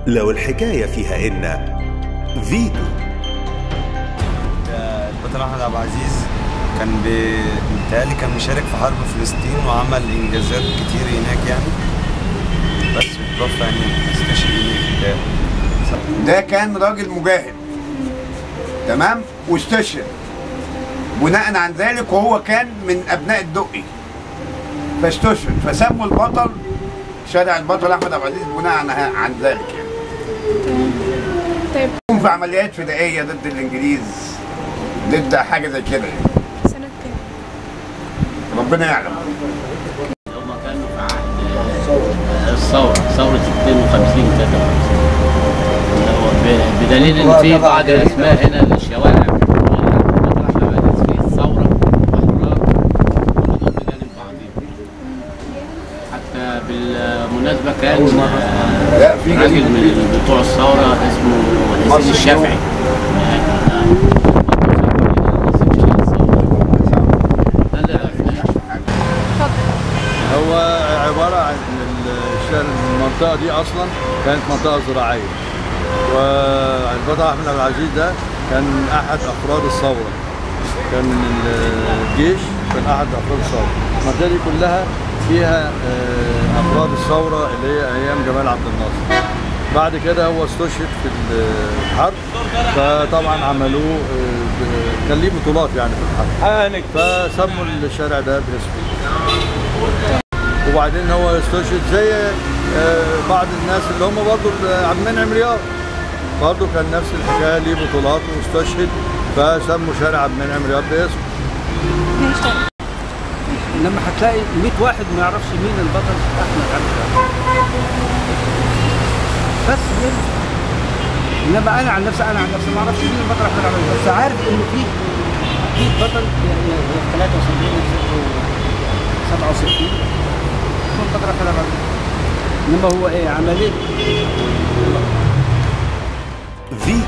لو الحكاية فيها إن فيتو البطل احمد عبد العزيز كان بيتهيألي كان مشارك في حرب فلسطين وعمل انجازات كتير هناك يعني بس اتوفى يعني استشهد هناك ده كان راجل مجاهد تمام واستشهد بناء عن ذلك وهو كان من ابناء الدقي فاستشهد فسموا البطل شارع البطل احمد عبد العزيز بناء عن, عن ذلك يعني طيب قام في عمليات فدائيه ضد الانجليز ضد حاجه زي كده يعني سنة كام؟ ربنا يعلم هما كانوا في عهد الثورة ثورة 52 53 اللي هو ب- بدليل ان في بعض الاسماء هنا للشوارع في الثورة واحرار كلهم بجانب بعضهم حتى بالمناسبة كان آه، لا، في راجل جديد. من بتوع الثورة اسمه حسين الشافعي ده اللي عرفناه هو عبارة عن الشارع المنطقة دي أصلا كانت منطقة زراعية والبطل أحمد عبد العزيز ده كان أحد أفراد الثورة كان من الجيش كان أحد أفراد الثورة المنطقة دي كلها فيها آه، أفراد الثورة اللي هي أيام جمال عبد الناصر بعد كده هو استشهد في الحرب فطبعا عملوه آه، ب- كان ليه بطولات يعني في الحرب فسموا الشارع ده باسمه وبعدين هو يستشهد زي آه، بعض الناس اللي هم برضه عبد المنعم رياض برضه كان نفس الحكايه ليه بطولات واستشهد فسموا شارع عبد المنعم رياض باسمه ماشي لما هتلاقي 100 واحد ما يعرفش مين البطل احمد عبد العزيز بس كده. انما انا عن نفسي انا عن نفسي ما اعرفش مين البطل احمد عبد العزيز بس عارف انه في اكيد بطل يعني في 73 67 هو البطل احمد عبد العزيز انما هو ايه عمليه فيتو